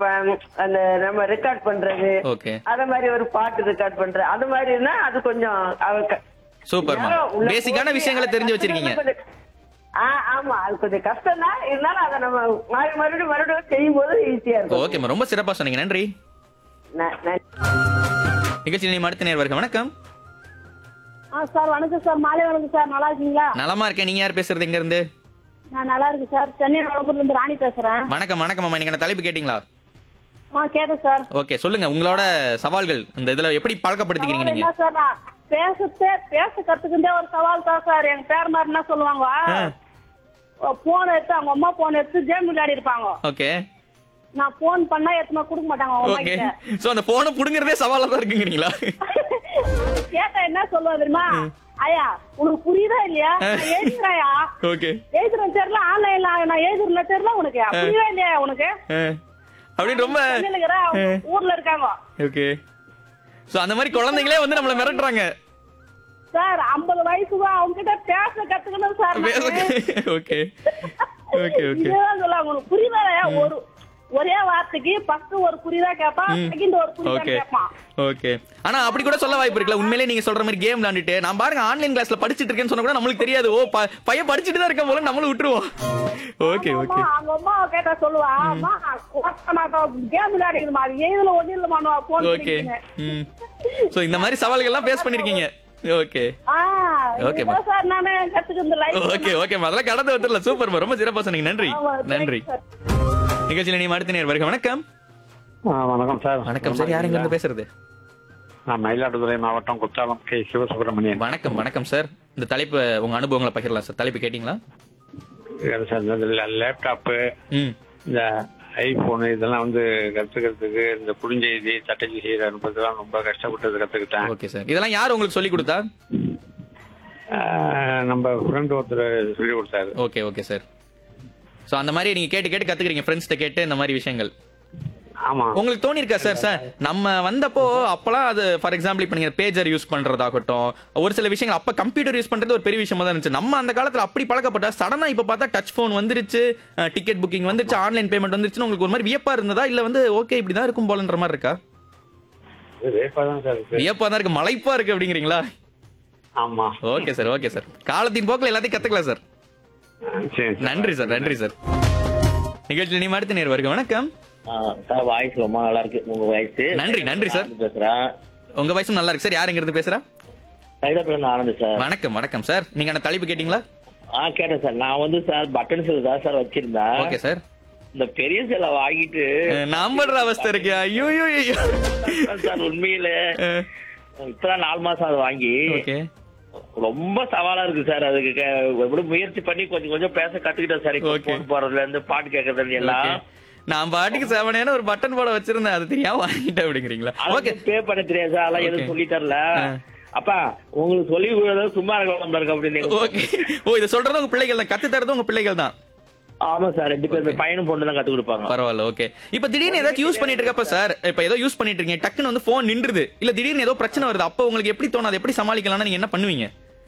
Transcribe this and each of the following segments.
இப்ப அந்த நம்ம ரெக்கார்ட் பண்றது ஓகே அத மாதிரி ஒரு பாட்டு ரெக்கார்ட் பண்றது அது மாதிரி இருந்தா அது கொஞ்சம் அவ- சூப்பர்மா யாரோ உள்ள பேசிக்கான போய் விஷயங்களை அதை தெரிஞ்சு வச்சிருக்கீங்க கத்துக்கிறது கொஞ்சம் ஆ, ஆமா அது கொஞ்சம் கஷ்டம் தான் இருந்தாலும் அதை நம்ம மறு- மறுபடியும் மறுபடியும் செய்யும் போது ஈஸியா இருக்கும் ஓகேம்மா ரொம்ப சிறப்பா சொன்னீங்க நன்றி ந- நன்றி. நிகழ்ச்சி நீ அடுத்த நேர்வர்கள் வணக்கம் ஆ சார் வணக்கம் சார் மாலை வணக்கம் சார் நல்லா இருக்கீங்களா நலமா இருக்கேன் நீங்க யார் பேசுறது இங்க இருந்து நான் நல்லா இருக்கேன் சார் சென்னை வளப்பூர்ல இருந்து ராணி பேசுறேன் வணக்கம் வணக்கம் அம்மா நீங்க தலைப்பு கேட்டீங்களா ஆ கேட்டேன் சார் ஓகே சொல்லுங்க உங்களோட சவால்கள் இந்த இதுல எப்படி பழக்கப்படுத்திக்கிறீங்க நீங்க என்ன சார் நான் பேசத்தே பேச கத்துக்கிட்டே ஒரு சவால் தான் சார் எங்க பேர் மாதிரி என்ன சொல்லுவாங்க போன் எடுத்து அவங்க அம்மா போன் எடுத்து கேம் விளையாடி இருப்பாங்க ஓகே நான் போன் பண்ணா எத்தனை கொடுக்க மாட்டாங்க அவங்க அம்மா ஓகே கிட்ட சோ அந்த போனை புடுங்கறதே சவாலா தான் இருக்குங்கிறீங்களா கேட்டா என்ன சொல்லுவா தெரியுமா ஐயா உனக்கு புரியுதா இல்லையா நான் எழுதுறேன்யா ஓகே எழுதுறேன் தெரியல ஆன்லைன்ல நான் எழுதுறேன் தெரியல உனக்கு புரியுதா இல்லையா உனக்கு அப்படின்னு ரொம்ப சென்னையில இருக்கிற ஊர்ல இருக்காங்க ஓகே சோ அந்த மாதிரி குழந்தைங்களே வந்து நம்மள மிரட்டுறாங்க சார் 50 வயசு தான் அவங்க கிட்ட பேச கத்துக்கணும் சார் நானு. ஓகே ஓகே ஓகே இதுதான் சொல்லுவாங்க உனக்கு புரியுதா ஒரு ஒரே வார்த்தைக்கு ஃபர்ஸ்ட் ஒரு புரியுதா கேட்பான் செகண்ட் ஒரு புரியுதா ஓகே கேட்பான் ஓகே ஆனா அப்படி கூட சொல்ல வாய்ப்பு இருக்குல்ல உண்மையிலேயே நீங்க சொல்ற மாதிரி கேம் விளையாண்டுட்டு நான் பாருங்க ஆன்லைன் கிளாஸ்ல படிச்சிட்டு இருக்கேன்னு சொன்னா கூட நம்மளுக்கு தெரியாது ஓ ப- பையன் படிச்சிட்டு தான் இருக்க போல நம்மளும் விட்டுருவோம் ஓகே அவங்க ஓகே அம்மா அவங்க அம்மா கேட்டா சொல்லுவா அம்மா கேம் விளையாடிக்கணுமா அது எழுதுல ஒண்ணு இல்லமா போன் ஓகே ம் சோ இந்த மாதிரி சவால்கள் எல்லாம் ஃபேஸ் பண்ணிருக்கீங்க ஓகே ஆ Okay, இதுதான் சார் நானே கத்துக்கிறது லைஃப் ஓகே ஓகே அதெல்லாம் கடந்து வந்துடல சூப்பர் ரொம்ப சிறப்பா சொன்னீங்க நன்றி நன்றி நிகழ்ச்சியில நீ அடுத்த நேர் வருக வணக்கம் ஆ, வணக்கம் சார் வணக்கம் சார் யாருங்க இருந்து பேசுறது நான் மயிலாடுதுறை மாவட்டம் குற்றாலம் கே சிவசுப்பிரமணியன் வணக்கம் வணக்கம் சார் இந்த தலைப்பு உங்க அனுபவங்களை பகிரலாம் சார் தலைப்பு கேட்டீங்களா இது சார் இந்த லேப்டாப்பு ம் இந்த ஐபோனு இதெல்லாம் வந்து கத்துக்கிறதுக்கு இந்த குறுஞ்செய்தி தட்டச்சு செய்யற அனுப்புறதுலாம் ரொம்ப கஷ்டப்பட்டது கத்துக்கிட்டேன் ஓகே சார் இதெல்லாம் யார் உங்களுக்கு சொல்லி கொடுத்தா ஆ, நம்ம ஃப்ரெண்ட் ஒருத்தர் சொல்லி கொடுத்தாரு ஓகே ஓகே சார் சோ அந்த மாதிரி நீங்க கேட்டு கேட்டு கத்துக்கிறீங்க ஃப்ரெண்ட்ஸ்ட்ட கேட்டு இந்த மாதிரி விஷயங்கள் ஆமா உங்களுக்கு தோணி இருக்கா சார் சார் நம்ம வந்தப்போ அப்பலாம் அது ஃபார் எக்ஸாம்பிள் இப்போ நீங்க பேஜர் யூஸ் பண்றதாகட்டும் ஒரு சில விஷயங்கள் அப்ப கம்ப்யூட்டர் யூஸ் பண்றது ஒரு பெரிய விஷயமா தான் இருந்துச்சு நம்ம அந்த காலத்துல அப்படி பழக்கப்பட்டா சடனா இப்ப பார்த்தா டச் ஃபோன் வந்துருச்சு டிக்கெட் புக்கிங் வந்துருச்சு ஆன்லைன் பேமெண்ட் வந்துருச்சுன்னு உங்களுக்கு ஒரு மாதிரி வியப்பா இருந்ததா இல்ல வந்து ஓகே இப்படிதான் இருக்கும் போலன்ற மாதிரி இருக்கா வேப்பா தான் சார் இருக்கு வியப்பா தான் இருக்கு மலைப்பா இருக்கு அப்படிங்கிறீங்களா ஆமா ஓகே சார் ஓகே சார் காலத்தின் போக்கில் எல்லாத்தையும் கத்துக்கலாம் சார் சரி சார். நன்றி சார் நன்றி சார் நிகழ்ச்சியில் நீ அடுத்த நேர் வருக வணக்கம் சார் வாய்ஸ் ரொம்ப நல்லா இருக்கு உங்க வாய்ஸ் நன்றி, நன்றி சார். பேசுறேன் உங்க வயசும் நல்லா இருக்கு சார் யார் இருந்து பேசுறா சைதாபுரம் ஆனந்த் சார் வணக்கம் வணக்கம் சார் நீங்க அந்த தலைப்பு கேட்டீங்களா ஆ கேட்டேன் சார் நான் வந்து சார் பட்டன் செல் தான் சார் வச்சிருந்தேன் ஓகே சார் இந்த பெரிய செல்லை வாங்கிட்டு நான் படுற அவஸ்தை இருக்கு ஐயோ ஐயோ ஐயோ சார் உண்மையில இப்பதான் நாலு மாசம் அதை வாங்கி ஓகே ரொம்ப சவாலா இருக்கு சார் அதுக்கு க- எப்படி முயற்சி பண்ணி கொஞ்சம் கொஞ்சம் பேச கத்துக்கிட்டேன் சார் இப்போ Okay. போன் போறதுல இருந்து பாட்டு கேட்கறதுல இருந்து எல்லாம் நான் பாட்டுக்கு செவனேன்னு ஒரு பட்டன் போட வச்சிருந்தேன் அது தெரியாம வாங்கிட்டேன் அப்படிங்கிறீங்களா ஓகே அதுக்கு பே பண்ண தெரியாது சார் அதெல்லாம் Okay. எதுவும் சொல்லி தரல ஆ. அப்பா உங்களுக்கு சொல்லி கொடுக்கறது சும்மா இருக்கலாம் இருக்கு அப்படின்னு ஓகே ஓ இதை சொல்றது உங்க பிள்ளைகள் தான் கத்து தரது உங்க பிள்ளைகள் தான் ஆமா சார் ரெண்டு பேரும் பையனும் பொண்ணு தான் கத்து கொடுப்பாங்க பரவாயில்ல ஓகே இப்ப திடீர்னு ஏதாச்சும் யூஸ் பண்ணிட்டு இருக்கப்ப சார் இப்ப ஏதோ யூஸ் பண்ணிட்டு இருக்கீங்க டக்குன்னு வந்து போன் நின்றுது இல்ல திடீர்னு ஏதோ பிரச்சனை வருது அப்ப உங்களுக்கு எப்படி தோணும் அதை எப்படி சமாளிக்கலாம்னு நீங்க என்ன பண்ணுவீங்க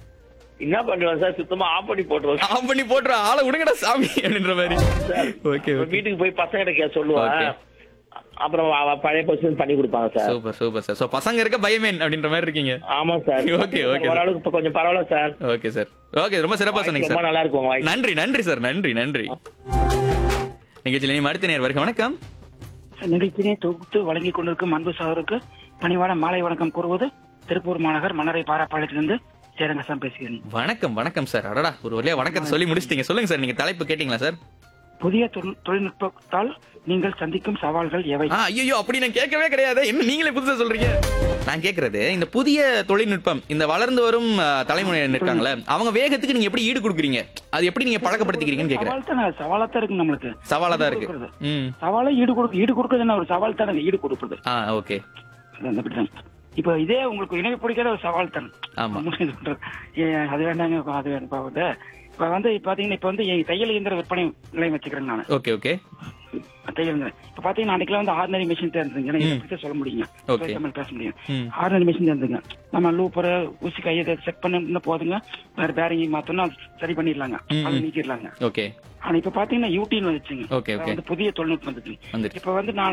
என்ன பண்ணுவேன் சார் சுத்தமா ஆஃப் பண்ணி போட்டுருவேன் ஆஃப் பண்ணி போட்டுற ஆளை விடுங்கடா சாமி அப்படின்ற மாதிரி ஓகே அப்புறம் ஓகே வீட்டுக்கு போய் பசங்க கே சொல்லுவேன் Okay. அப்புறம் அவ பழைய பொசிஷன் பண்ணி கொடுப்பாங்க sir super super sir so பசங்க இருக்க பயமேன் அப்படின்ற மாதிரி இருக்கீங்க ஆமா சார் Okay, okay. ஓரளவுக்கு இப்ப கொஞ்சம் பரவாயில்ல சார் ஓகே சார் ஓகே ரொம்ப சிறப்பா சொன்னீங்க ரொம்ப சார் நல்லா இருக்கும் வாய்ஸ் நன்றி நன்றி சார் நன்றி நன்றி நிகழ்ச்சியில் இனி அடுத்த நேர் வருக வணக்கம் நிகழ்ச்சியினை தொகுத்து வழங்கிக் கொண்டிருக்கும் அன்பு சகோதரருக்கு பணிவான மாலை வணக்கம் கூறுவது திருப்பூர் மாநகர் மன்னரை பாராப்பாளையத்திலிருந்து சேரங்கசாமி பேசுகிறேன் வணக்கம் வணக்கம் சார் அடடா ஒரு வழியா வணக்கத்தை சொல்லி முடிச்சிட்டீங்க சொல்லுங்க சார் நீங்க தலைப்பு கேட்டீங்களா சார் புதிய தொழில்- தொழில்நுட்பத்தால் நீங்கள் சந்திக்கும் சவால்கள் எவை ஆ ஐயோ அப்படி நான் கேட்கவே கிடையாது என்ன நீங்களே புதுசா சொல்றீங்க நான் கேக்குறது இந்த புதிய தொழில்நுட்பம் இந்த வளர்ந்து வரும் ஆ, தலைமுறையினர் இருக்காங்களே அவங்க வேகத்துக்கு நீங்க எப்படி ஈடு கொடுக்குறீங்க அது எப்படி நீங்க பழக்கப்படுத்திக்கிறீங்கன்னு கேக்குறேன் சவால் தானே சவாலா தான் இருக்கு நம்மளுக்கு சவாலா தான் இருக்கு ம் சவாலை ஈடு கொடுக்க ஈடு கொடுக்கறது என்ன ஒரு சவால் தானே ஈடு கொடுப்பது ஆ ஓகே அது அந்த அப்படிதான். இப்ப இதே உங்களுக்கு இணைய பிடிக்காத ஒரு சவால் தானே ஆமா. உண்மையை சொல்றேன். ஏன் அது வேண்டாங்க அது வேணும் பாவது இப்ப வந்து இப்ப பாத்தீங்கன்னா இப்ப வந்து என் தையல் இயந்திர விற்பனை நிலையம் வச்சுக்கிறேன் நான் ஓகே ஓகே தையல் இயந்திரம். இப்ப பாத்தீங்கன்னா அன்னைக்குலாம் வந்து ஆர்டினரி மிஷின் தான் இருந்துங்க ஏன்னா இதை பத்தி சொல்ல முடியுங்க Okay. பேசாமல் பேச முடியும் ம். ஆர்டினரி மிஷின் தான் இருந்துங்க நம்ம லூப்பரை ஊசி கையை செக் பண்ண போதுங்க வேற பேரிங் மாத்தோம்னா சரி பண்ணிடலாங்க ம், அது ம். நீக்கிடலாங்க ஓகே ஆனா இப்ப பாத்தீங்கன்னா யூடின்னு வந்துச்சுங்க Okay, okay. வந்து புதிய தொழில்நுட்பம் வந்துச்சு வந்துருச்சு. இப்ப வந்து நான்